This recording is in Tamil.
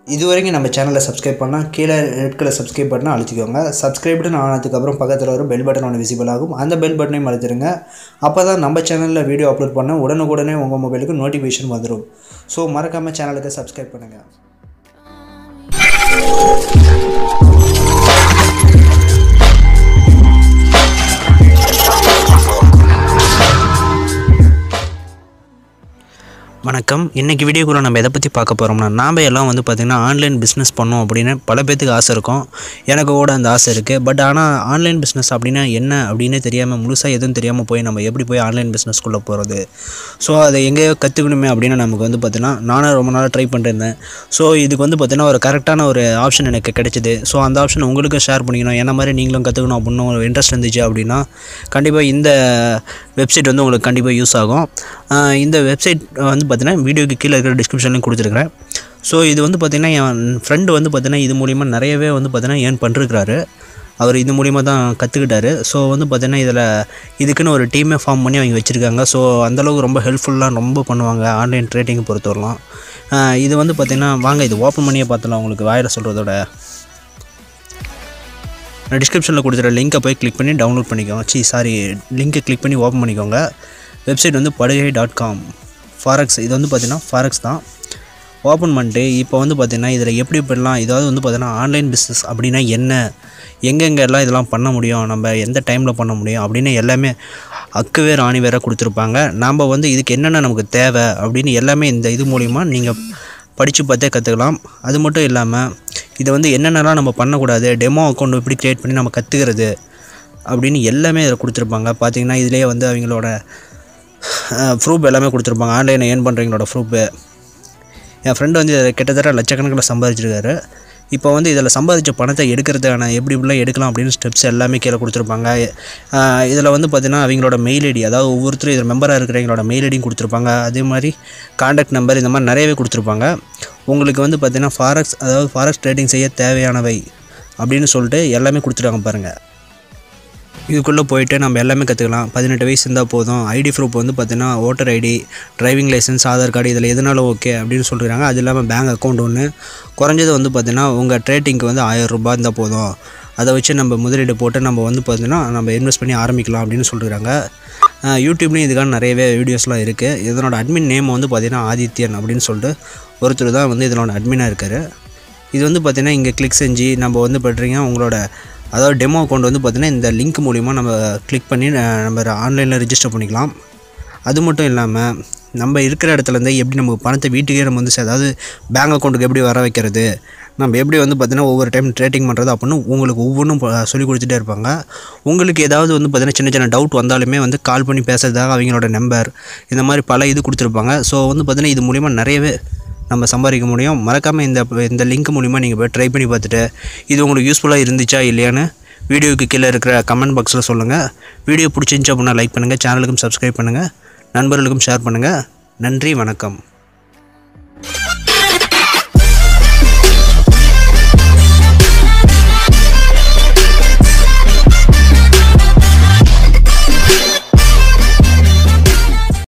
இது வரைக்கும் நம்ம சேனலை சப்ஸ்கிரைப் பண்ணால் கீழே ரெட் கலர் சப்ஸ்கிரைப் பட்டனை அழுத்திக்கோங்க சப்ஸ்கிரைப்னு ஆனதுக்கப்புறம் பக்கத்தில் ஒரு பெல் பட்டன் ஒன்று விசிபிள் ஆகும் அந்த பெல் பட்டனையும் அழுத்திடுங்க அப்போ தான் நம்ம சேனலில் வீடியோ அப்லோட் பண்ண உடனுக்குடனே உங்கள் மொபைலுக்கு நோட்டிஃபிகேஷன் வந்துடும் ஸோ மறக்காமல் சேனலுக்கு சப்ஸ்கிரைப் பண்ணுங்கள் வணக்கம் இன்றைக்கி வீடியோக்குள்ளே நம்ம எதை பற்றி பார்க்க போகிறோம்னா நாம் எல்லாம் வந்து பார்த்திங்கன்னா ஆன்லைன் பிஸ்னஸ் பண்ணோம் அப்படின்னு பல பேத்துக்கு ஆசை இருக்கும் எனக்கு கூட அந்த ஆசை இருக்குது பட் ஆனால் ஆன்லைன் பிஸ்னஸ் அப்படின்னா என்ன அப்படின்னே தெரியாமல் முழுசாக எதுவும் தெரியாமல் போய் நம்ம எப்படி போய் ஆன்லைன் பிஸ்னஸ்க்குள்ளே போகிறது ஸோ அதை எங்கேயோ கற்றுக்கணுமே அப்படின்னு நமக்கு வந்து பார்த்திங்கன்னா நானும் ரொம்ப நாளாக ட்ரை பண்ணிருந்தேன் ஸோ இதுக்கு வந்து பார்த்திங்கன்னா ஒரு கரெக்டான ஒரு ஆப்ஷன் எனக்கு கிடைச்சிது ஸோ அந்த ஆப்ஷன் உங்களுக்கும் ஷேர் பண்ணிக்கணும் என்ன மாதிரி நீங்களும் கற்றுக்கணும் அப்படின்னு ஒரு இன்ட்ரெஸ்ட் இருந்துச்சு அப்படின்னா கண்டிப்பாக இந்த வெப்சைட் வந்து உங்களுக்கு கண்டிப்பாக யூஸ் ஆகும் ஆஹ் இந்த வெப்சைட் வந்து பார்த்தீங்கன்னா வீடியோக்கு கீழே இருக்கிற டிஸ்கிரிப்ஷன்லையும் கொடுத்துருக்குறேன் ஸோ இது வந்து பார்த்திங்கன்னா என் ஃப்ரெண்டு வந்து பார்த்திங்கன்னா இது மூலிமா நிறையவே வந்து பார்த்திங்கன்னா ஏர்ன் பண்ணிருக்கிறாரு அவர் இது மூலிமா தான் கற்றுக்கிட்டாரு ஸோ வந்து பார்த்திங்கன்னா இதில் இதுக்குன்னு ஒரு டீமே ஃபார்ம் பண்ணி அவங்க வச்சுருக்காங்க ஸோ அந்தளவுக்கு ரொம்ப ஹெல்ப்ஃபுல்லாக ரொம்ப பண்ணுவாங்க ஆன்லைன் ட்ரேடிங் பொறுத்தவரைலாம் ஆஹ் இது வந்து பார்த்திங்கன்னா வாங்க இது ஓப்பன் பண்ணியே பார்த்தலாம் உங்களுக்கு வாயில் சொல்கிறதோட நான் டிஸ்கிரிப்ஷனில் கொடுத்துற லிங்க்கை போய் கிளிக் பண்ணி டவுன்லோட் பண்ணிக்கோங்க சி சாரி லிங்க்கை கிளிக் பண்ணி ஓப்பன் பண்ணிக்கோங்க வெப்சைட் வந்து படுகை டாட் காம் ஃபாரக்ஸ் இது வந்து பார்த்திங்கன்னா ஃபாரக்ஸ் தான் ஓப்பன் பண்ணிட்டு இப்போ வந்து பார்த்திங்கன்னா இதில் எப்படி பண்ணலாம் இதாவது வந்து பார்த்திங்கன்னா ஆன்லைன் பிஸ்னஸ் அப்படின்னா என்ன எங்கெங்கெல்லாம் இதெல்லாம் பண்ண முடியும் நம்ம எந்த டைமில் பண்ண முடியும் அப்படின்னு எல்லாமே அக்கு வேறு ஆணி வேற கொடுத்துருப்பாங்க நாம் வந்து இதுக்கு என்னென்ன நமக்கு தேவை அப்படின்னு எல்லாமே இந்த இது மூலிமா நீங்கள் படித்து பார்த்தே கற்றுக்கலாம் அது மட்டும் இல்லாமல் இதை வந்து என்னென்னலாம் நம்ம பண்ணக்கூடாது டெமோ அக்கௌண்ட் எப்படி க்ரியேட் பண்ணி நம்ம கற்றுக்கிறது அப்படின்னு எல்லாமே இதில் கொடுத்துருப்பாங்க பார்த்தீங்கன்னா இதிலேயே வந்து அவங்களோட ப்ரூஃப் எல்லாமே கொடுத்துருப்பாங்க ஆன்லைனில் ஏர்ன் பண்ணுறவங்களோட ப்ரூஃபு என் ஃப்ரெண்டு வந்து இதில் கிட்டத்தட்ட லட்சக்கணக்கில் சம்பாதிச்சிருக்காரு இப்போ வந்து இதில் சம்பாதிச்ச பணத்தை எடுக்கிறதுக்கான எப்படி இப்படிலாம் எடுக்கலாம் அப்படின்னு ஸ்டெப்ஸ் எல்லாமே கீழே கொடுத்துருப்பாங்க இதில் வந்து பார்த்திங்கன்னா அவங்களோட மெயில் ஐடி அதாவது ஒவ்வொருத்தரும் இதில் மெம்பராக இருக்கிறவங்களோட மெயில் ஐடியும் கொடுத்துருப்பாங்க அதே மாதிரி காண்டாக்ட் நம்பர் இந்த மாதிரி நிறையவே கொடுத்துருப்பாங்க உங்களுக்கு வந்து பார்த்திங்கன்னா ஃபாரக்ஸ் அதாவது ஃபாரக்ஸ் ட்ரேடிங் செய்ய தேவையானவை அப்படின்னு சொல்லிட்டு எல்லாமே கொடுத்துருக்காங்க பாருங்கள் இதுக்குள்ளே போயிட்டு நம்ம எல்லாமே கற்றுக்கலாம் பதினெட்டு வயசு இருந்தால் போதும் ஐடி ப்ரூஃப் வந்து பார்த்தீங்கன்னா voter ID driving licence Aadhaar card இதில் எதுனாலும் ஓகே அப்படின்னு சொல்லிடுறாங்க அது இல்லாமல் பேங்க் அக்கௌண்ட் ஒன்று குறைஞ்சது வந்து பார்த்தீங்கன்னா உங்கள் ட்ரேடிங்க்கு வந்து ஆயிரம் ரூபாய் இருந்தால் போதும் அதை வச்சு நம்ம முதலீடு போட்டு நம்ம வந்து பார்த்தீங்கன்னா நம்ம இன்வெஸ்ட் பண்ணி ஆரம்பிக்கலாம் அப்படின்னு சொல்லிடுறாங்க யூடியூப்லேயும் இதுக்கான நிறையவே வீடியோஸ்லாம் இருக்குது இதனோட அட்மின் நேம் வந்து பார்த்திங்கன்னா ஆதித்யன் அப்படின்னு சொல்லிட்டு ஒருத்தர் தான் வந்து இதனோட அட்மினாக இருக்கார் இது வந்து பார்த்திங்கன்னா இங்கே கிளிக் செஞ்சு நம்ம வந்து பண்ணுறீங்க உங்களோட அதாவது டெமோ அக்கௌண்ட் வந்து பார்த்திங்கன்னா இந்த லிங்க் மூலிமா நம்ம கிளிக் பண்ணி அஹ், நம்ம ஆன்லைனில் ரிஜிஸ்டர் பண்ணிக்கலாம் அது மட்டும் இல்லாமல் நம்ம இருக்கிற இடத்துலேருந்து எப்படி நம்ம பணத்தை வீட்டுக்கே நம்ம வந்து சே- அதாவது பேங்க் அக்கௌண்ட்டுக்கு எப்படி வர வைக்கிறது நம்ம எப்படி வந்து பார்த்திங்கன்னா ஒவ்வொரு டைம் ட்ரேடிங் பண்ணுறது அப்படின்னு உங்களுக்கு ஒவ்வொன்றும் ப- சொல்லி கொடுத்துட்டே இருப்பாங்க உங்களுக்கு ஏதாவது வந்து பார்த்திங்கன்னா சின்ன சின்ன டவுட் வந்தாலுமே வந்து கால் பண்ணி பேசுறதுக்காக அவங்களோட நம்பர் இந்த மாதிரி பல இது கொடுத்துருப்பாங்க ஸோ வந்து பார்த்திங்கன்னா இது மூலிமா நிறையவே நம்ம சம்பாதிக்க முடியும் மறக்காமல் இந்த இந்த லிங்க் மூலிமா நீங்கள் போய் ட்ரை பண்ணி பார்த்துட்டு இது உங்களுக்கு யூஸ்ஃபுல்லாக இருந்துச்சா இல்லையான்னு வீடியோக்கு கீழே இருக்கிற கமெண்ட் பாக்ஸில் சொல்லுங்கள் வீடியோ பிடிச்சிருந்துச்சு அப்படின்னா லைக் பண்ணுங்கள் சேனலுக்கும் சப்ஸ்கிரைப் பண்ணுங்கள் நண்பர்களுக்கும் ஷேர் பண்ணுங்கள் நன்றி வணக்கம்